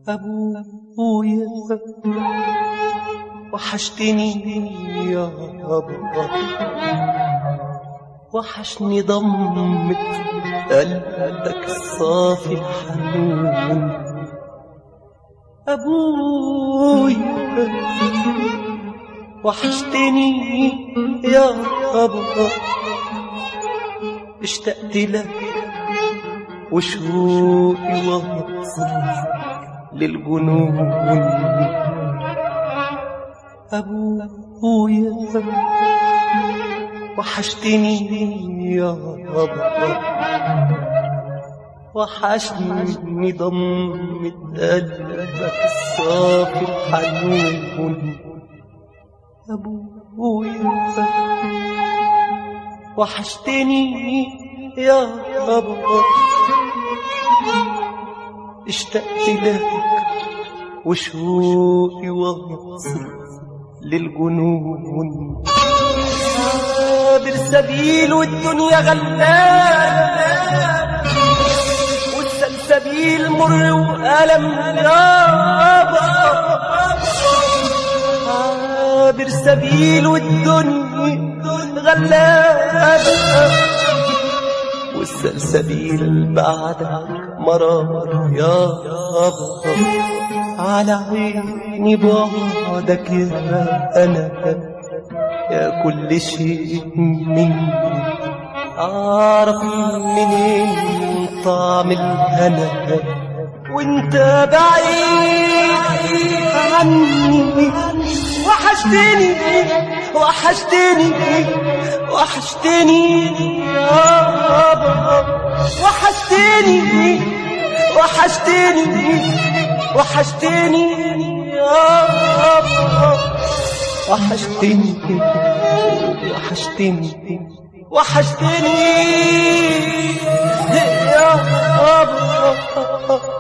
أبويا وحشتني يا أبا وحشني ضمة قلبك الصافي الحنون أبويا وحشتني يا أبا اشتقت لك وشوقي واصل للجنون أبويا وحشتني يا أبا وحشني ضمة قلبك الصافي الحنون أبويا وحشتني يا أبا اشتقت لك وشوقي واصل للجنون عابر سبيل والدنيا غلاب والسلسبيل مر وألم يابا عابر سبيل والدنيا غلاب والسلسبيل بعدك مرار يا أبا على عيني بعدك يا أنا يا كل شيء مني أعرف منين طعم الهنا وانت بعيد عني وحشتني وحشتني وحشتني يا بابا وحشتني وحشتني وحشتني يا بابا وحشتني وحشتني وحشتني يا بابا